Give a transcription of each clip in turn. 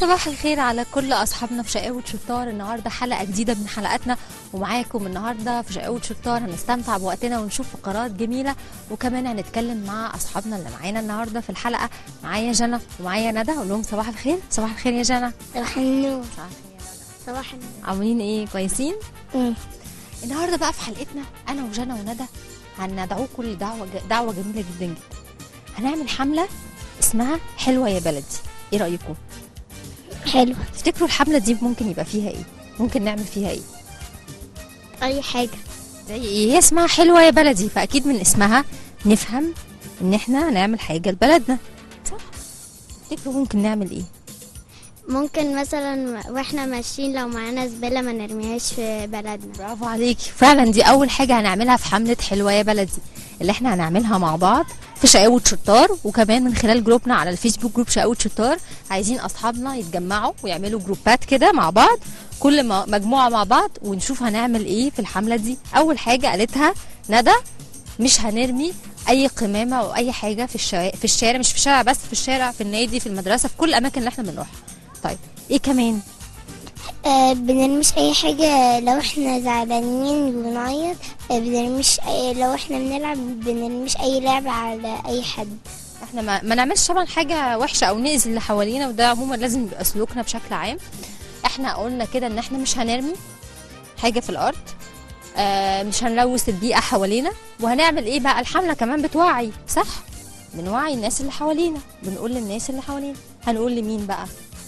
صباح الخير على كل اصحابنا في شقاوة شطار النهارده حلقه جديده من حلقاتنا ومعاكم النهارده في شقاوة شطار هنستمتع بوقتنا ونشوف فقرات جميله وكمان هنتكلم مع اصحابنا اللي معانا النهارده في الحلقه معايا جنى ومعايا ندى اقول لهم صباح الخير صباح الخير يا جنى صباح النور صباح الخير يا ندى صباح النور عاملين ايه كويسين مم. النهارده بقى في حلقتنا انا وجنى وندى هندعوكم لدعوه دعوه جميله جدا جدا هنعمل حمله اسمها حلوه يا بلدي ايه رايكم حلو تفتكروا الحمله دي ممكن يبقى فيها ايه ممكن نعمل فيها ايه اي حاجه زي ايه هي اسمها حلوه يا بلدي فاكيد من اسمها نفهم ان احنا هنعمل حاجه لبلدنا صح تفتكروا ممكن نعمل ايه ممكن مثلا واحنا ماشيين لو معانا زباله ما نرميهاش في بلدنا برافو عليكي فعلا دي اول حاجه هنعملها في حمله حلوه يا بلدي اللي احنا هنعملها مع بعض في شقاوة شطار وكمان من خلال جروبنا على الفيسبوك جروب شقاوة شطار عايزين اصحابنا يتجمعوا ويعملوا جروبات كده مع بعض كل ما مجموعه مع بعض ونشوف هنعمل ايه في الحمله دي اول حاجه قالتها ندى مش هنرمي اي قمامه او اي حاجه في الشارع في الشارع مش في الشارع بس في الشارع في النادي في المدرسه في كل الاماكن اللي احنا بنروحها طيب ايه كمان آه بنرميش اي حاجه لو احنا زعلانين وبنعيط آه بنرميش أي لو احنا بنلعب بنرميش اي لعبه على اي حد احنا ما, ما نعملش طبعا حاجه وحشه او ناذي اللي حوالينا وده عموما لازم يبقى سلوكنا بشكل عام احنا قلنا كده ان احنا مش هنرمي حاجه في الارض آه مش هنلوث البيئه حوالينا وهنعمل ايه بقى الحمله كمان بتوعي صح بنوعي الناس اللي حوالينا بنقول للناس اللي حوالينا هنقول لمين بقى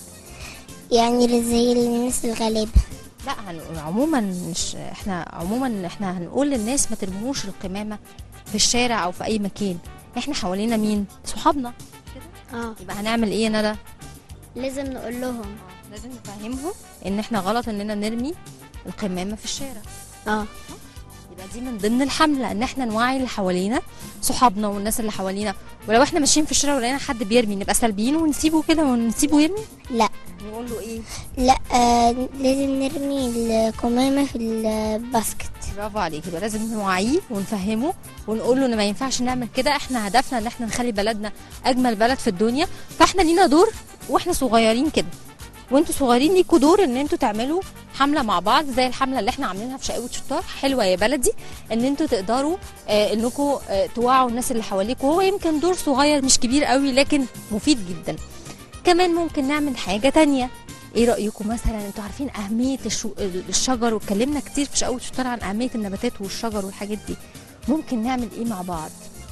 يعني زي الناس الغلابه لا هنقول عموما مش احنا عموما احنا هنقول للناس ما ترموش القمامه في الشارع او في اي مكان احنا حوالينا مين صحابنا اه يبقى هنعمل ايه يا ندى لازم نقول لهم لازم نفهمهم ان احنا غلط اننا نرمي القمامه في الشارع اه يبقى دي من ضمن الحمله ان احنا نوعي اللي حوالينا صحابنا والناس اللي حوالينا ولو احنا ماشيين في الشارع ولقينا حد بيرمي نبقى سلبيين ونسيبه كده ونسيبه يرمي لا نقول له ايه لا آه لازم نرمي القمامه في الباسكت برافو عليك يبقى لازم نوعيه ونفهمه ونقول له ان ما ينفعش نعمل كده احنا هدفنا ان احنا نخلي بلدنا اجمل بلد في الدنيا فاحنا لينا دور واحنا صغيرين كده وانتوا صغيرين ليكوا دور ان انتوا تعملوا حمله مع بعض زي الحمله اللي احنا عاملينها في شقاوة شطار حلوه يا بلدي ان انتوا تقدروا آه انكم آه توعوا الناس اللي حواليكوا هو يمكن دور صغير مش كبير قوي لكن مفيد جدا كمان ممكن نعمل حاجه تانية ايه رايكم مثلا انتوا عارفين اهميه الشو... الشجر واتكلمنا كتير في شقاوة شطار عن اهميه النباتات والشجر والحاجات دي ممكن نعمل ايه مع بعض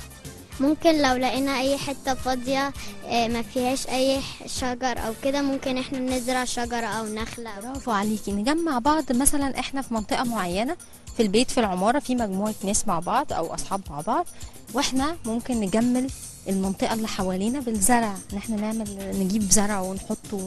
ممكن لو لقينا اي حته فاضيه آه، ما فيهاش اي شجر او كده ممكن احنا نزرع شجره او نخله أو برافو عليكي نجمع بعض مثلا احنا في منطقه معينه في البيت في العماره في مجموعه ناس مع بعض او اصحاب مع بعض واحنا ممكن نجمل المنطقه اللي حوالينا بالزرع ان احنا نعمل نجيب زرع ونحطه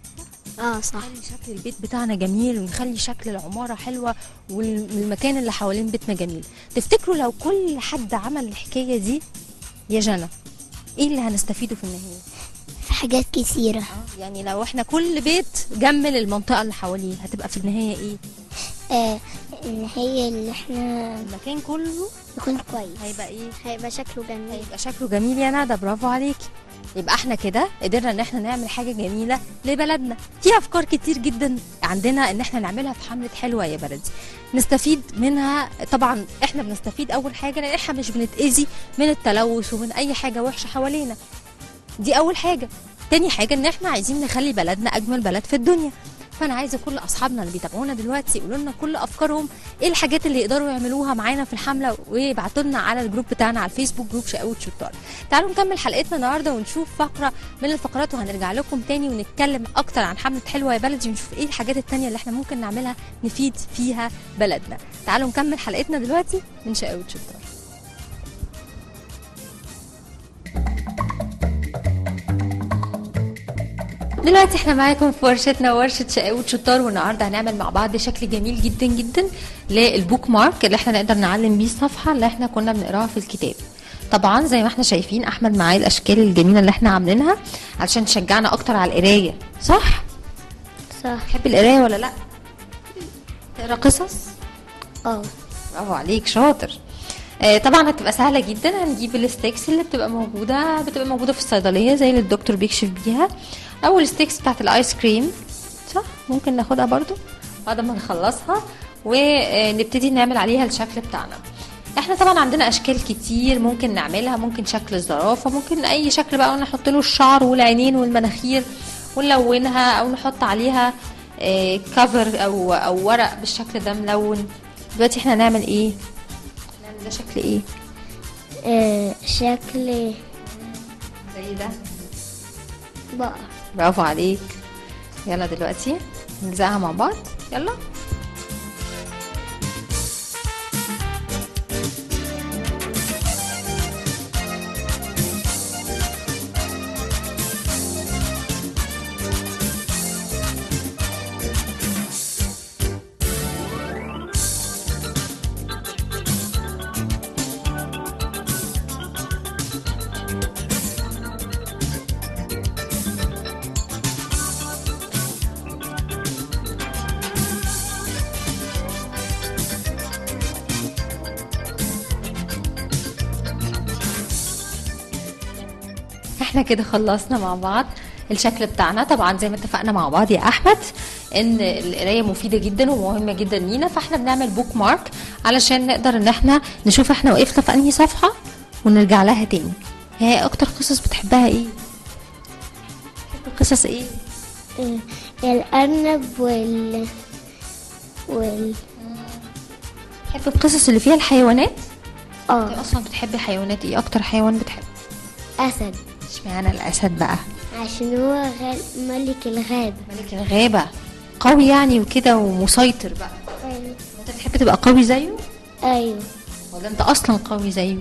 اه صح نخلي شكل البيت بتاعنا جميل ونخلي شكل العماره حلوه والمكان اللي حوالين بيتنا جميل تفتكروا لو كل حد عمل الحكايه دي يا جنى ايه اللي هنستفيده في النهايه في حاجات كتيره يعني لو احنا كل بيت جمل المنطقه اللي حواليه هتبقى في النهايه ايه آه ان هي اللي احنا المكان كله يكون كويس هيبقى ايه هيبقى شكله جميل هيبقى شكله جميل يا ندى برافو عليكي يبقى احنا كده قدرنا ان احنا نعمل حاجه جميله لبلدنا في افكار كتير جدا عندنا ان احنا نعملها في حمله حلوه يا بلدي نستفيد منها طبعا احنا بنستفيد اول حاجه لان احنا مش بنتاذي من التلوث ومن اي حاجه وحشه حوالينا دي اول حاجه تاني حاجه ان احنا عايزين نخلي بلدنا اجمل بلد في الدنيا فانا عايزه كل اصحابنا اللي بيتابعونا دلوقتي يقولوا لنا كل افكارهم ايه الحاجات اللي يقدروا يعملوها معانا في الحمله ويبعتوا لنا على الجروب بتاعنا على الفيسبوك جروب شقاوة شطار تعالوا نكمل حلقتنا النهارده ونشوف فقره من الفقرات وهنرجع لكم تاني ونتكلم اكتر عن حمله حلوه يا بلدي ونشوف ايه الحاجات التانية اللي احنا ممكن نعملها نفيد فيها بلدنا تعالوا نكمل حلقتنا دلوقتي من شقاوة شطار دلوقتي احنا معاكم في ورشتنا ورشة شقاوة شطار والنهارده هنعمل مع بعض شكل جميل جدا جدا للبوك مارك اللي احنا نقدر نعلم بيه الصفحة اللي احنا كنا بنقراها في الكتاب طبعا زي ما احنا شايفين احمد معاه الاشكال الجميلة اللي احنا عاملينها علشان تشجعنا اكتر على القراية صح؟ صح تحب القراية ولا لا؟ تقرا قصص؟ اه برافو عليك شاطر آه، طبعا هتبقى سهله جدا هنجيب الستيكس اللي بتبقى موجوده بتبقى موجوده في الصيدليه زي اللي الدكتور بيكشف بيها او الستيكس بتاعت الايس كريم صح ممكن ناخدها برضو بعد ما نخلصها ونبتدي نعمل عليها الشكل بتاعنا احنا طبعا عندنا اشكال كتير ممكن نعملها ممكن شكل الزرافه ممكن اي شكل بقى نحط له الشعر والعينين والمناخير ونلونها او نحط عليها كفر او او ورق بالشكل ده ملون دلوقتي احنا هنعمل ايه هنعمل ده شكل ايه آه شكل زي ده بقر برافو عليك يلا دلوقتي نلزقها مع بعض يلا احنا كده خلصنا مع بعض الشكل بتاعنا طبعا زي ما اتفقنا مع بعض يا احمد ان القرايه مفيده جدا ومهمه جدا لينا فاحنا بنعمل بوك مارك علشان نقدر ان احنا نشوف احنا وقفنا في انهي صفحه ونرجع لها تاني هي اكتر قصص بتحبها ايه بتحب قصص ايه آه الأرنب وال وال بتحب القصص اللي فيها الحيوانات اه انت اصلا بتحبي حيوانات ايه اكتر حيوان بتحب أسد اشمعنى الاسد بقى عشان هو غال... ملك الغابة ملك الغابه قوي يعني وكده ومسيطر بقى انت بتحب تبقى قوي زيه أيوه ولا انت اصلا قوي زيه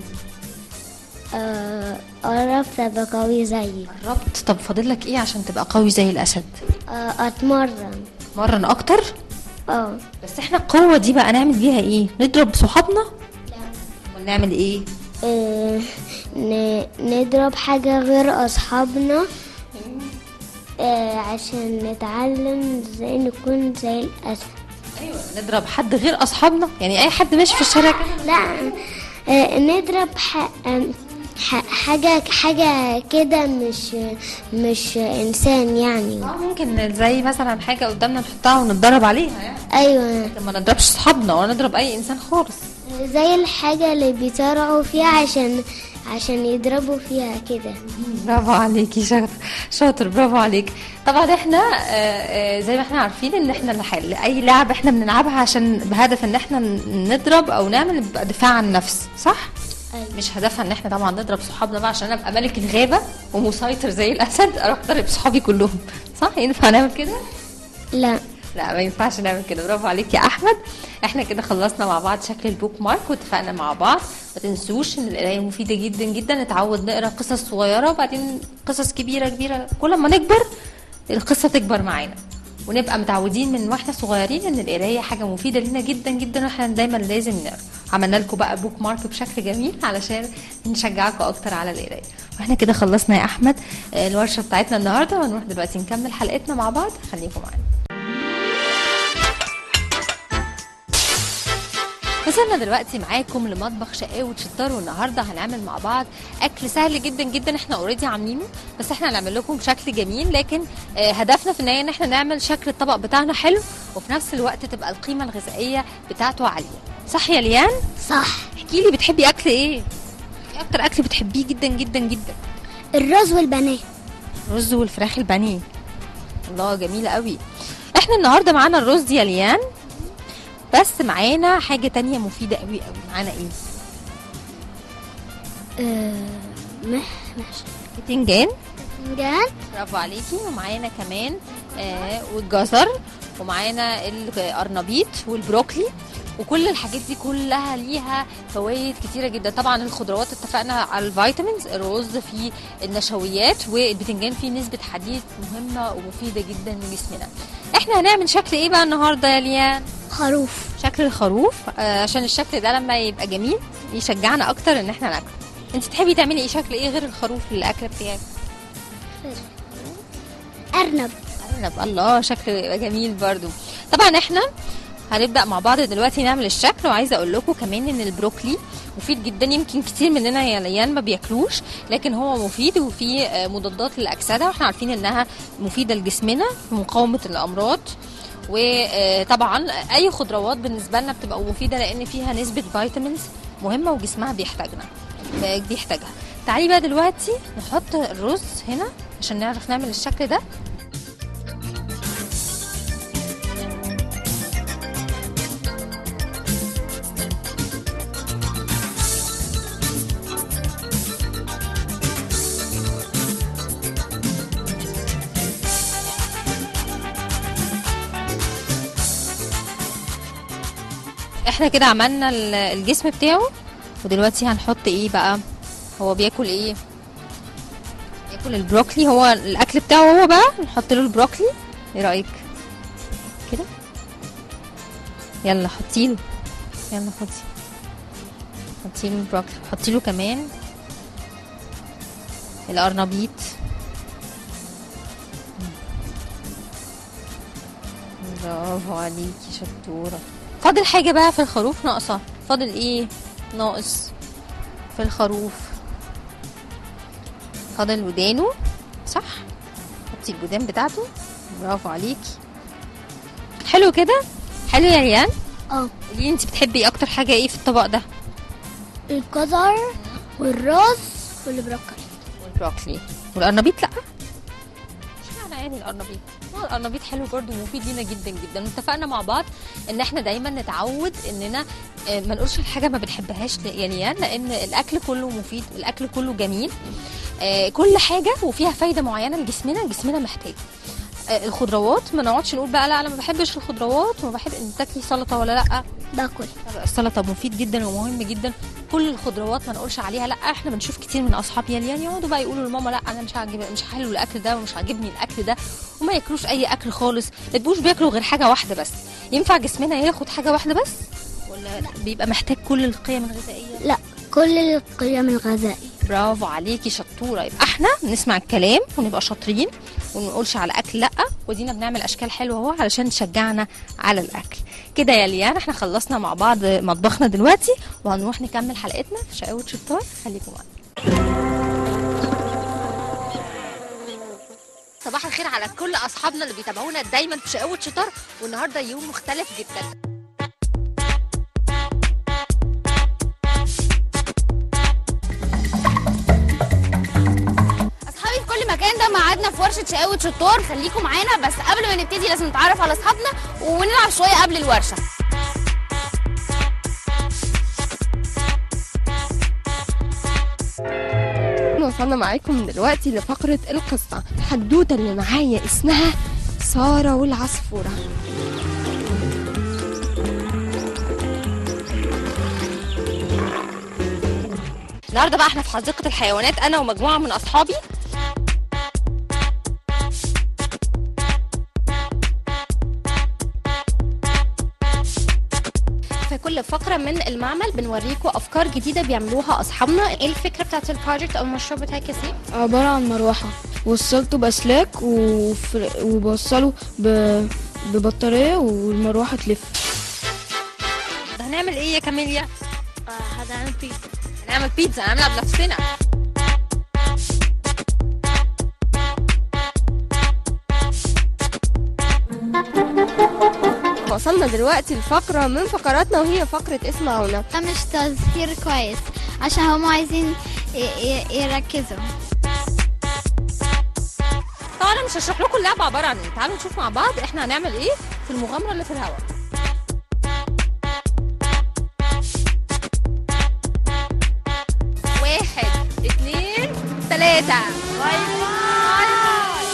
آه، قربت أبقى قوي زيه قربت طب فاضل لك ايه عشان تبقى قوي زي الاسد آه، أتمرن مرن اكتر اه بس احنا القوه دي بقى نعمل بيها ايه نضرب صحابنا ولا نعمل ايه آه، ن- نضرب حاجة غير أصحابنا آه، عشان نتعلم ازاي نكون زي الأسد ايوه نضرب حد غير اصحابنا يعني اي حد ماشي في الشارع كده لا آه، نضرب ح... آم، ح... حاجة حاجة كده مش مش إنسان يعني اه ممكن زي مثلا حاجه قدامنا نحطها ونتدرب عليها يعني أيوة ما نضربش صحابنا ولا نضرب اي انسان خالص زي الحاجة اللي بيصارعوا فيها عشان عشان يضربوا فيها كده برافو عليكي شاطر شاطر برافو عليك طبعا احنا آه، آه، زي ما احنا عارفين ان احنا الح- اي لعبه احنا بنلعبها عشان بهدف ان احنا نضرب او نعمل بيبقى دفاع عن النفس صح أيوة. مش هدفها ان احنا طبعا نضرب صحابنا بقى عشان ابقى ملك الغابه ومسيطر زي الاسد اروح اضرب صحابي كلهم صح ينفع نعمل كده لا لا ما ينفعش نعمل كده برافو عليك يا احمد احنا كده خلصنا مع بعض شكل البوك مارك واتفقنا مع بعض ما تنسوش ان القرايه مفيده جدا جدا نتعود نقرا قصص صغيره وبعدين قصص كبيره كبيره كل ما نكبر القصه تكبر معانا ونبقى متعودين من واحنا صغيرين ان القرايه حاجه مفيده لينا جدا جدا واحنا دايما لازم نقرا عملنا لكم بقى بوك مارك بشكل جميل علشان نشجعكم اكتر على القرايه واحنا كده خلصنا يا احمد آه، الورشه بتاعتنا النهارده وهنروح دلوقتي نكمل حلقتنا مع بعض خليكم معانا وصلنا دلوقتي معاكم لمطبخ شقاوة شطار والنهارده هنعمل مع بعض اكل سهل جدا جدا احنا اوريدي عاملينه بس احنا هنعمل لكم بشكل جميل لكن آه، هدفنا في النهايه ان احنا نعمل شكل الطبق بتاعنا حلو وفي نفس الوقت تبقى القيمه الغذائيه بتاعته عاليه صح يا ليان صح احكي لي بتحبي اكل ايه ايه اكتر اكل بتحبيه جدا جدا جدا الرز والبنات الرز والفراخ البانيه الله جميله قوي احنا النهارده معانا الرز يا ليان بس معانا حاجه تانية مفيده قوي قوي معانا ايه محشي بتنجان فنجان برافو عليكي ومعانا كمان آه والجزر ومعانا القرنبيط والبروكلي وكل الحاجات دي كلها ليها فوائد كتيره جدا طبعا الخضروات اتفقنا على الفيتامينز الرز فيه النشويات والبتنجان فيه نسبه حديد مهمه ومفيده جدا لجسمنا احنا هنعمل شكل ايه بقى النهارده يا ليان خروف شكل الخروف آه عشان الشكل ده لما يبقى جميل يشجعنا اكتر ان احنا ناكله انت تحبي تعملي ايه شكل ايه غير الخروف الاكله بتاعك أرنب ارنب الله شكله يبقى جميل برضو طبعا احنا هنبدا مع بعض دلوقتي نعمل الشكل وعايزه اقول لكم كمان ان البروكلي مفيد جدا يمكن كتير مننا يا ليان ما بياكلوش لكن هو مفيد وفيه آه، مضادات للاكسده واحنا عارفين انها مفيده لجسمنا في مقاومه الامراض وطبعا اي خضروات بالنسبه لنا بتبقى مفيده لان فيها نسبه فيتامينز مهمه وجسمها بيحتاجنا بيحتاجها تعالي بقى دلوقتي نحط الرز هنا عشان نعرف نعمل الشكل ده احنا كده عملنا ال- الجسم بتاعه ودلوقتي هنحط ايه بقى هو بياكل ايه بياكل البروكلي هو الاكل بتاعه هو بقى نحط له البروكلي ايه رايك كده يلا حطيله يلا حطي حطي له البروكلي حطي له كمان القرنبيط برافو عليكي شطوره فاضل حاجه بقى في الخروف ناقصه فاضل ايه ناقص في الخروف فاضل ودانه صح حطي الودان بتاعته برافو عليكي حلو كده حلو يا ريان اه قولي انت بتحبي ايه اكتر حاجه ايه في الطبق ده الجزر والرز والبروكلي والبروكلي والقرنبيط لا اشمعنى يعني القرنبيط ما القرنبيط حلو برضو ومفيد لينا جدا جدا اتفقنا مع بعض ان احنا دايما نتعود اننا آه، ما نقولش الحاجه ما بنحبهاش ل- يعني يعني لان الاكل كله مفيد الاكل كله جميل آه، كل حاجه وفيها فايده معينه لجسمنا جسمنا محتاج آه، الخضروات ما نقعدش نقول بقى لا انا ما بحبش الخضروات وما بحب ان تاكلي سلطه ولا لا باكل السلطه مفيد جدا ومهم جدا كل الخضروات ما نقولش عليها لا احنا بنشوف كتير من اصحاب يليان يقعدوا بقى يقولوا لماما لا انا مش عاجب مش حلو الاكل ده ومش عاجبني الاكل ده وما ياكلوش اي اكل خالص ما يبقوش بياكلوا غير حاجه واحده بس ينفع جسمنا ياخد حاجه واحده بس ولا بيبقى محتاج كل القيم الغذائيه لا كل القيم الغذائية برافو عليكي شطوره يبقى احنا نسمع الكلام ونبقى شاطرين وما نقولش على اكل لا ودينا بنعمل اشكال حلوه اهو علشان تشجعنا على الاكل كده يا ليان احنا خلصنا مع بعض مطبخنا دلوقتي وهنروح نكمل حلقتنا في شقاوة شطار خليكم معانا صباح الخير على كل اصحابنا اللي بيتابعونا دايما في شقاوة شطار والنهارده يوم مختلف جدا اصحابي في كل مكان ده ميعادنا في ورشه شقاوة شطار خليكم معانا بس قبل ما نبتدي لازم نتعرف على اصحابنا ونلعب شويه قبل الورشه وصلنا معاكم دلوقتي لفقرة القصة الحدوتة اللي معايا اسمها سارة والعصفورة النهارده بقى احنا في حديقه الحيوانات انا ومجموعه من اصحابي في كل فقره من المعمل بنوريكم افكار جديده بيعملوها اصحابنا ايه الفكره بتاعت البروجكت او المشروع بتاعك يا سيف عبارة عن مروحة وصلته بأسلاك وفر... وبوصله ب... ببطارية والمروحة تلف ده هنعمل ايه يا كاميليا هنعمل بيتزا هنعمل بيتزا هنعملها بنفسنا وصلنا دلوقتي لفقرة من فقراتنا وهي فقرة اسمعونا ده مش تذكير كويس عشان هم عايزين ي- ي- يركزوا طبعا انا مش هشرح لكم اللعبه عباره عن ايه تعالوا نشوف مع بعض احنا هنعمل ايه في المغامره اللي في الهواء واحد اتنين تلاتة باي باي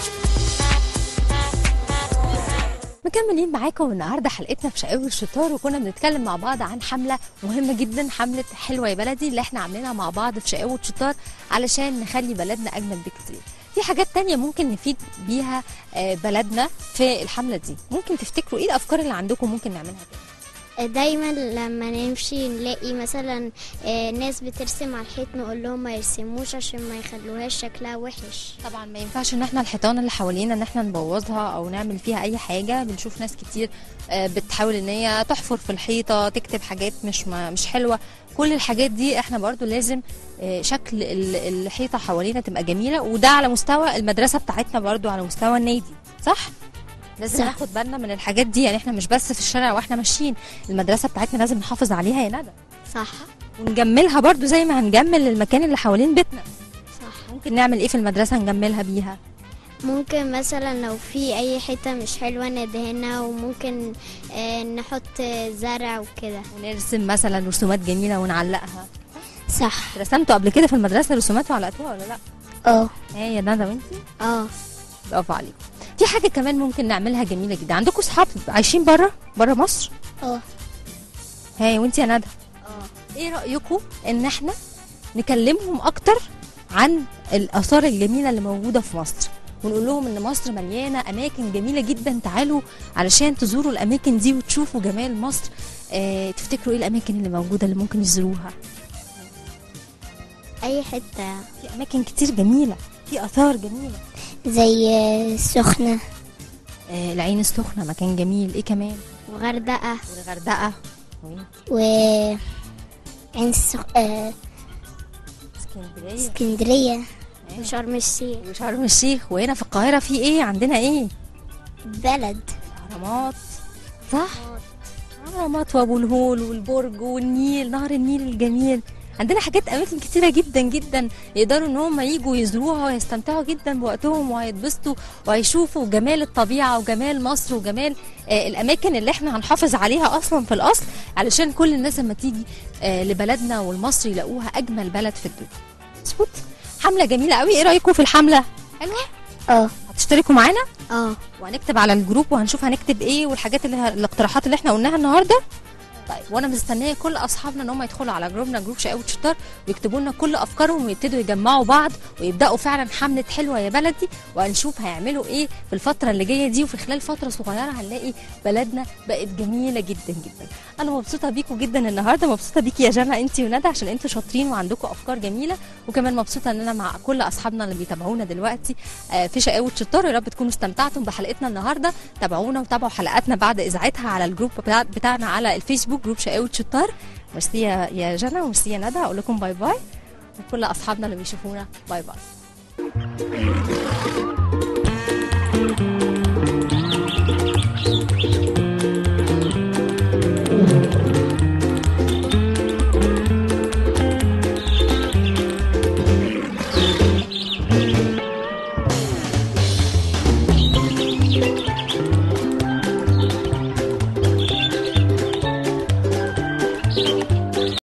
مكملين معاكم النهارده حلقتنا في شقاوي الشطار وكنا بنتكلم مع بعض عن حمله مهمه جدا حمله حلوه يا بلدي اللي احنا عاملينها مع بعض في شقاوة شطار علشان نخلي بلدنا اجمل بكتير في حاجات تانية ممكن نفيد بيها آه، بلدنا في الحملة دي ممكن تفتكروا ايه الافكار اللي عندكم ممكن نعملها تاني دايما لما نمشي نلاقي مثلا آه، ناس بترسم على الحيط نقول لهم ما يرسموش عشان ما يخلوهاش شكلها وحش طبعا ما ينفعش ان احنا الحيطان اللي حوالينا ان احنا نبوظها او نعمل فيها اي حاجه بنشوف ناس كتير آه، بتحاول ان هي تحفر في الحيطه تكتب حاجات مش ما مش حلوه كل الحاجات دي احنا برضو لازم آه، شكل ال- الحيطه حوالينا تبقى جميله وده على مستوى المدرسه بتاعتنا برضو على مستوى النادي صح لازم صح. ناخد بالنا من الحاجات دي يعني احنا مش بس في الشارع واحنا ماشيين المدرسه بتاعتنا لازم نحافظ عليها يا ندى صح ونجملها برضو زي ما هنجمل المكان اللي حوالين بيتنا صح ممكن نعمل ايه في المدرسه نجملها بيها ممكن مثلا لو في اي حته مش حلوه ندهنها وممكن آه، نحط زرع وكده ونرسم مثلا رسومات جميله ونعلقها صح رسمتوا قبل كده في المدرسه رسومات وعلقتوها ولا لا اه ايه يا ندى وانتي اه برافو عليكم في حاجه كمان ممكن نعملها جميله جدا عندكم صحاب عايشين بره بره مصر اه هاي وانتي يا ندى اه ايه رايكم ان احنا نكلمهم اكتر عن الاثار الجميله اللي موجوده في مصر ونقول لهم ان مصر مليانه اماكن جميله جدا تعالوا علشان تزوروا الاماكن دي وتشوفوا جمال مصر اه تفتكروا ايه الاماكن اللي موجوده اللي ممكن يزوروها اي حته في اماكن كتير جميله في اثار جميله زي السخنة آه العين السخنه مكان جميل ايه كمان وغردقه والغردقه و عين السخ... آه... اسكندريه اسكندرية وشرم الشيخ وشرم الشيخ وهنا في القاهره في ايه عندنا ايه بلد اهرامات صح اهرامات وابو الهول والبرج والنيل نهر النيل الجميل عندنا حاجات اماكن كتيره جدا جدا يقدروا ان هم يجوا يزوروها ويستمتعوا جدا بوقتهم وهيتبسطوا وهيشوفوا جمال الطبيعه وجمال مصر وجمال آه الاماكن اللي احنا هنحافظ عليها اصلا في الاصل علشان كل الناس لما تيجي آه لبلدنا والمصر يلاقوها اجمل بلد في الدنيا مظبوط حمله جميله قوي ايه رايكم في الحمله حلوه اه هتشتركوا معانا اه وهنكتب على الجروب وهنشوف هنكتب ايه والحاجات اللي ه... الاقتراحات اللي احنا قلناها النهارده طيب وانا مستنيه كل اصحابنا ان هم يدخلوا على جروبنا جروب شقاوة شطار ويكتبوا لنا كل افكارهم ويبتدوا يجمعوا بعض ويبداوا فعلا حمله حلوه يا بلدي وهنشوف هيعملوا ايه في الفتره اللي جايه دي وفي خلال فتره صغيره هنلاقي بلدنا بقت جميله جدا جدا انا مبسوطه بيكم جدا النهارده مبسوطه بيكي يا جنى انت وندى عشان انتوا شاطرين وعندكم افكار جميله وكمان مبسوطه ان انا مع كل اصحابنا اللي بيتابعونا دلوقتي آه، في شقاوة شطار يا رب تكونوا استمتعتم بحلقتنا النهارده تابعونا وتابعوا حلقاتنا بعد اذاعتها على الجروب بتاع بتاعنا على الفيسبوك جروب شقاوة شطار ميرسي يا يا جنى وميرسي يا ندى اقول لكم باي باي وكل اصحابنا اللي بيشوفونا باي باي